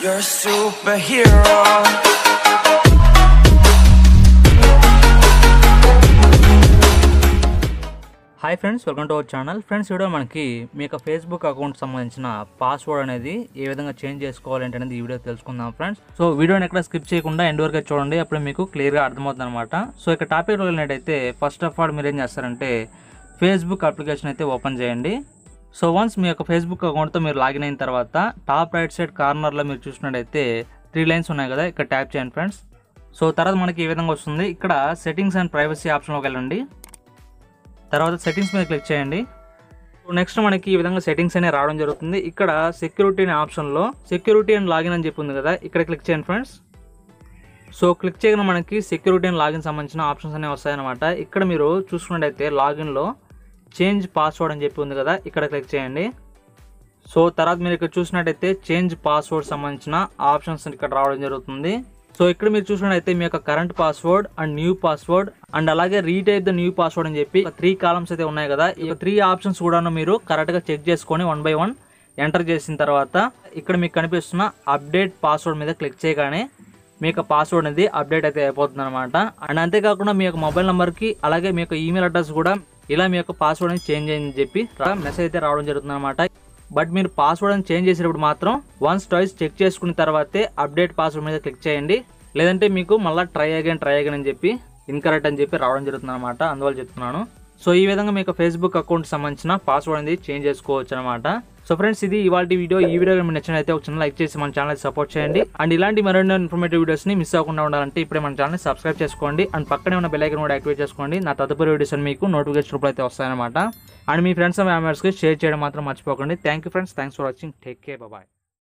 You're a superhero. Hi friends welcome to our channel friends video మనకి మీ యొక్క Facebook account సంబంధించిన password అనేది ఏ విధంగా చేంజ్ చేసుకోవాలి అంటే అనేది ఈ వీడియో తెలుసుకుందాం ఫ్రెండ్స్ సో వీడియోని ఎక్కడ స్కిప్ చేయకుండా ఎండ్ వరకు చూడండి అప్పుడు మీకు క్లియర్గా అర్థమవుతుంది అనమాట సో ఇక టాపిక్ వెళ్ళినట్టయితే ఫస్ట్ ఆఫ్ ఆల్ మీరు ఏం చేస్తారంటే ఫేస్బుక్ అప్లికేషన్ అయితే ఓపెన్ చేయండి సో వన్స్ మీ యొక్క ఫేస్బుక్ అకౌంట్తో మీరు లాగిన్ అయిన తర్వాత టాప్ రైట్ సైడ్ కార్నర్లో మీరు చూసినట్టయితే త్రీ లైన్స్ ఉన్నాయి కదా ఇక్కడ ట్యాప్ చేయండి ఫ్రెండ్స్ సో తర్వాత మనకి ఈ విధంగా వస్తుంది ఇక్కడ సెట్టింగ్స్ అండ్ ప్రైవసీ ఆప్షన్లోకి వెళ్ళండి తర్వాత సెట్టింగ్స్ మీద క్లిక్ చేయండి నెక్స్ట్ మనకి ఈ విధంగా సెట్టింగ్స్ అనేవి రావడం జరుగుతుంది ఇక్కడ సెక్యూరిటీ అనే ఆప్షన్లో సెక్యూరిటీ అండ్ లాగిన్ అని చెప్పి ఉంది కదా ఇక్కడ క్లిక్ చేయండి ఫ్రెండ్స్ సో క్లిక్ చేయగానే మనకి సెక్యూరిటీ అండ్ లాగిన్ సంబంధించిన ఆప్షన్స్ అనేవి వస్తాయన్నమాట ఇక్కడ మీరు చూసుకున్నట్టయితే లాగిన్లో చేంజ్ పాస్వర్డ్ అని చెప్పి ఉంది కదా ఇక్కడ క్లిక్ చేయండి సో తర్వాత మీరు ఇక్కడ చూసినట్టయితే చేంజ్ పాస్వర్డ్ సంబంధించిన ఆప్షన్స్ ఇక్కడ రావడం జరుగుతుంది సో ఇక్కడ మీరు చూసినట్టయితే మీ యొక్క current password and new password and అలాగే రీటైప్ ద న్యూ పాస్వర్డ్ అని చెప్పి త్రీ కాలమ్స్ అయితే ఉన్నాయి కదా ఈ త్రీ ఆప్షన్స్ కూడా మీరు కరెక్ట్గా చెక్ చేసుకొని వన్ బై వన్ ఎంటర్ చేసిన తర్వాత ఇక్కడ మీకు కనిపిస్తున్న అప్డేట్ పాస్వర్డ్ మీద క్లిక్ చేయగానే మీ యొక్క పాస్వర్డ్ అనేది అప్డేట్ అయితే అయిపోతుంది అనమాట అండ్ అంతేకాకుండా మీ యొక్క మొబైల్ నెంబర్కి అలాగే మీ యొక్క ఈమెయిల్ అడ్రస్ కూడా ఇలా మీ యొక్క పాస్వర్డ్ అనేది చేంజ్ అయ్యిందని చెప్పి మెసేజ్ అయితే రావడం జరుగుతుంది అనమాట బట్ మీరు పాస్వర్డ్ అని చేంజ్ చేసేటప్పుడు మాత్రం వన్స్ ట్వైస్ చెక్ చేసుకున్న తర్వాతే అప్డేట్ పాస్వర్డ్ మీద క్లిక్ చేయండి లేదంటే మీకు మళ్ళీ ట్రై అగైన్ ట్రై అగైన్ అని చెప్పి ఇన్కరెక్ట్ అని చెప్పి రావడం జరుగుతుంది అనమాట అందువల్ల చెప్తున్నాను సో ఈ విధంగా మీకు ఫేస్బుక్ అకౌంట్ సంబంధించిన పాస్వర్డ్ అనేది చేంజ్ చేసుకోవచ్చు అనమాట సో ఫ్రెండ్స్ ఇది ఇవాళ వీడియో ఈ వీడియో మీకు నచ్చినైతే ఒక చిన్న లైక్ చేసి మన ఛానల్ సపోర్ట్ చేయండి అండ్ ఇలాంటి మరెన్నో ఇన్ఫర్మేటివ్ వీడియోస్ని మిస్ అవ్వకుండా ఉండాలంటే ఇప్పుడే మన ఛానల్ సబ్స్క్రైబ్ చేసుకోండి అండ్ పక్కనే ఉన్న బెల్ ఐకన్ కూడా యాక్టివేట్ చేసుకోండి నా తదుపరి వీడియోస్ అని మీకు నోటిఫికేషన్ రూపంలో అయితే వస్తాయన్నమాట అండ్ మీ ఫ్రెండ్స్ అండ్ మెంబర్స్కి షేర్ చేయడం మాత్రం మర్చిపోకండి thank you friends thanks for watching take care bye